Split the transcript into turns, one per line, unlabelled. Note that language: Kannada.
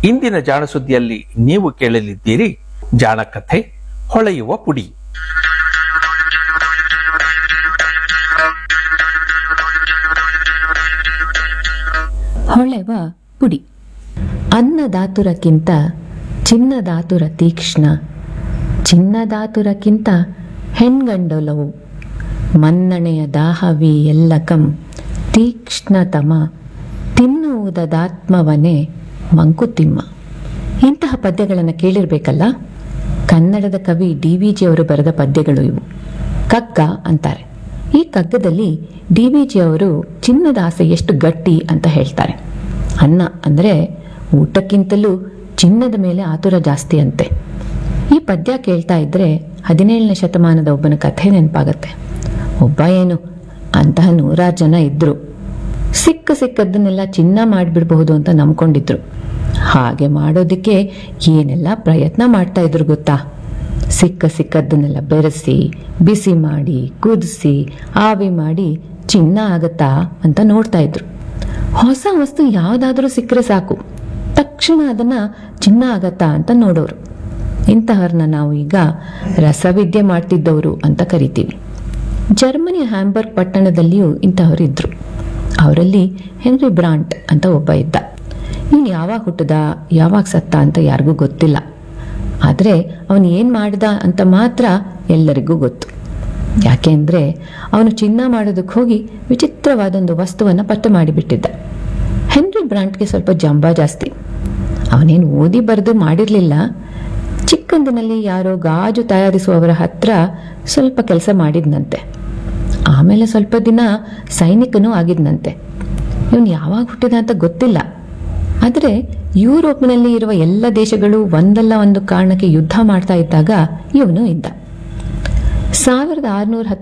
ಇಂದಿನ ಜಾಣ ಸುದ್ದಿಯಲ್ಲಿ ನೀವು ಕೇಳಲಿದ್ದೀರಿ ಜಾಣಕಥೆ ಹೊಳೆಯುವ ಪುಡಿ
ಹೊಳೆವ ಪುಡಿ ಅನ್ನದಾತುರಕ್ಕಿಂತ ಚಿನ್ನದಾತುರ ತೀಕ್ಷ್ಣ ಚಿನ್ನದಾತುರಕ್ಕಿಂತ ಹೆಣ್ಗಂಡೊಲವು ಮನ್ನಣೆಯ ದಾಹವಿ ಎಲ್ಲಕಂ ತೀಕ್ಷ್ಣತಮ ತಿನ್ನುವುದಾತ್ಮವನೇ ಮಂಕುತಿಮ್ಮ ಇಂತಹ ಪದ್ಯಗಳನ್ನು ಕೇಳಿರ್ಬೇಕಲ್ಲ ಕನ್ನಡದ ಕವಿ ಡಿ ವಿ ಜಿ ಅವರು ಬರೆದ ಪದ್ಯಗಳು ಇವು ಕಗ್ಗ ಅಂತಾರೆ ಈ ಕಗ್ಗದಲ್ಲಿ ಡಿ ವಿ ಜಿ ಅವರು ಚಿನ್ನದ ಆಸೆ ಎಷ್ಟು ಗಟ್ಟಿ ಅಂತ ಹೇಳ್ತಾರೆ ಅನ್ನ ಅಂದರೆ ಊಟಕ್ಕಿಂತಲೂ ಚಿನ್ನದ ಮೇಲೆ ಆತುರ ಜಾಸ್ತಿ ಅಂತೆ ಈ ಪದ್ಯ ಕೇಳ್ತಾ ಇದ್ರೆ ಹದಿನೇಳನೇ ಶತಮಾನದ ಒಬ್ಬನ ಕಥೆ ನೆನಪಾಗತ್ತೆ ಒಬ್ಬ ಏನು ಅಂತಹ ನೂರಾರು ಜನ ಇದ್ರು ಸಿಕ್ಕ ಸಿಕ್ಕದ್ದನ್ನೆಲ್ಲ ಚಿನ್ನ ಮಾಡಿಬಿಡಬಹುದು ಅಂತ ನಂಬ್ಕೊಂಡಿದ್ರು ಹಾಗೆ ಮಾಡೋದಕ್ಕೆ ಏನೆಲ್ಲ ಪ್ರಯತ್ನ ಮಾಡ್ತಾ ಇದ್ರು ಗೊತ್ತಾ ಸಿಕ್ಕ ಸಿಕ್ಕದ್ದನ್ನೆಲ್ಲ ಬೆರೆಸಿ ಬಿಸಿ ಮಾಡಿ ಕುದಿಸಿ ಆವಿ ಮಾಡಿ ಚಿನ್ನ ಆಗತ್ತಾ ಅಂತ ನೋಡ್ತಾ ಇದ್ರು ಹೊಸ ವಸ್ತು ಯಾವುದಾದ್ರೂ ಸಿಕ್ಕರೆ ಸಾಕು ತಕ್ಷಣ ಅದನ್ನ ಚಿನ್ನ ಆಗತ್ತಾ ಅಂತ ನೋಡೋರು ಇಂತಹವ್ರನ್ನ ನಾವು ಈಗ ರಸವಿದ್ಯೆ ಮಾಡ್ತಿದ್ದವರು ಅಂತ ಕರಿತೀವಿ ಜರ್ಮನಿಯ ಹ್ಯಾಂಬರ್ಗ್ ಪಟ್ಟಣದಲ್ಲಿಯೂ ಇಂತಹವರು ಇದ್ರು ಅವರಲ್ಲಿ ಹೆನ್ರಿ ಬ್ರಾಂಟ್ ಅಂತ ಒಬ್ಬ ಇದ್ದ ಇವನು ಯಾವಾಗ ಹುಟ್ಟದ ಯಾವಾಗ ಸತ್ತ ಅಂತ ಯಾರಿಗೂ ಗೊತ್ತಿಲ್ಲ ಆದರೆ ಅವನು ಏನು ಮಾಡಿದ ಅಂತ ಮಾತ್ರ ಎಲ್ಲರಿಗೂ ಗೊತ್ತು ಯಾಕೆಂದ್ರೆ ಅವನು ಚಿನ್ನ ಮಾಡೋದಕ್ಕೆ ಹೋಗಿ ವಿಚಿತ್ರವಾದೊಂದು ವಸ್ತುವನ್ನು ಪತ್ತೆ ಮಾಡಿಬಿಟ್ಟಿದ್ದ ಹೆನ್ರಿ ಬ್ರಾಂಟ್ಗೆ ಸ್ವಲ್ಪ ಜಂಬ ಜಾಸ್ತಿ ಅವನೇನು ಓದಿ ಬರೆದು ಮಾಡಿರಲಿಲ್ಲ ಚಿಕ್ಕಂದಿನಲ್ಲಿ ಯಾರೋ ಗಾಜು ತಯಾರಿಸುವವರ ಹತ್ರ ಸ್ವಲ್ಪ ಕೆಲಸ ಮಾಡಿದ್ನಂತೆ ಆಮೇಲೆ ಸ್ವಲ್ಪ ದಿನ ಸೈನಿಕನೂ ಆಗಿದ್ನಂತೆ ಇವನು ಯಾವಾಗ ಹುಟ್ಟಿದ ಅಂತ ಗೊತ್ತಿಲ್ಲ ಆದರೆ ಯುರೋಪ್ನಲ್ಲಿ ಇರುವ ಎಲ್ಲ ದೇಶಗಳು ಒಂದಲ್ಲ ಒಂದು ಕಾರಣಕ್ಕೆ ಯುದ್ಧ ಮಾಡ್ತಾ ಇದ್ದಾಗ ಇವನು ಇದ್ದ ಸಾವಿರದ ಆರುನೂರ